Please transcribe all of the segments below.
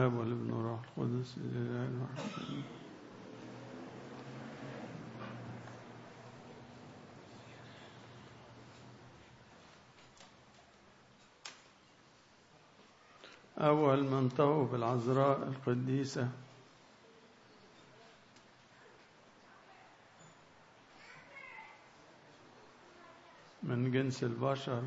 الاب والابن والروح القدس الاله الواحد آمين. أول من طووا بالعذراء القديسة من جنس البشر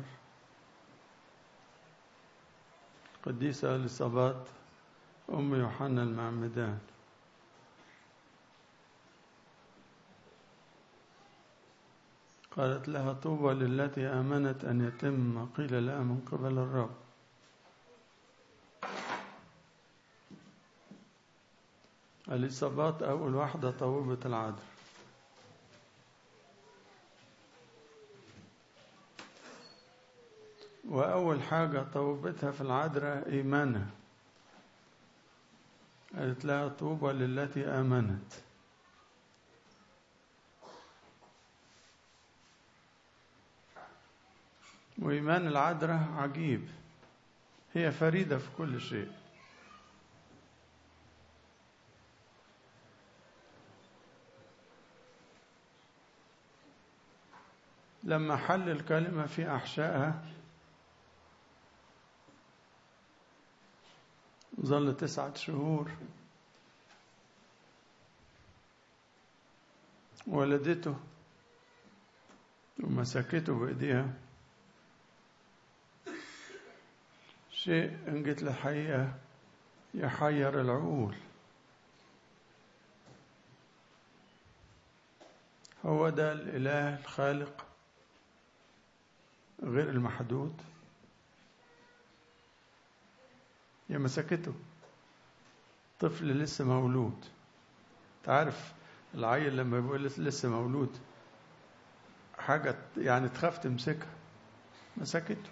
قديسة إليصابات أم يوحنا المعمدان قالت لها طوبى للتي آمنت أن يتم ما قيل لها من قبل الرب الإصابات أول واحدة طوبة العذر وأول حاجة طوبتها في العذراء إيمانها قالت لها طوبى للتي آمنت وإيمان العذراء عجيب هي فريدة في كل شيء لما حل الكلمة في أحشائها ظل تسعة شهور ولدته ومسكته بإيديها شيء إن جيت للحقيقة يحير العقول هو ده الإله الخالق غير المحدود هي مسكته طفل لسه مولود تعرف العيل لما بيقول لسه مولود حاجة يعني تخاف تمسكها مسكته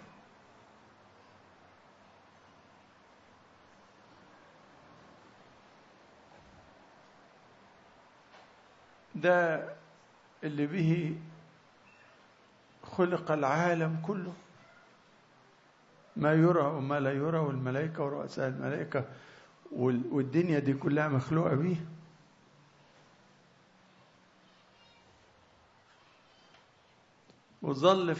ده اللي به خلق العالم كله ما يرى وما لا يرى والملائكة ورؤساء الملائكة والدنيا دي كلها مخلوقة به وظل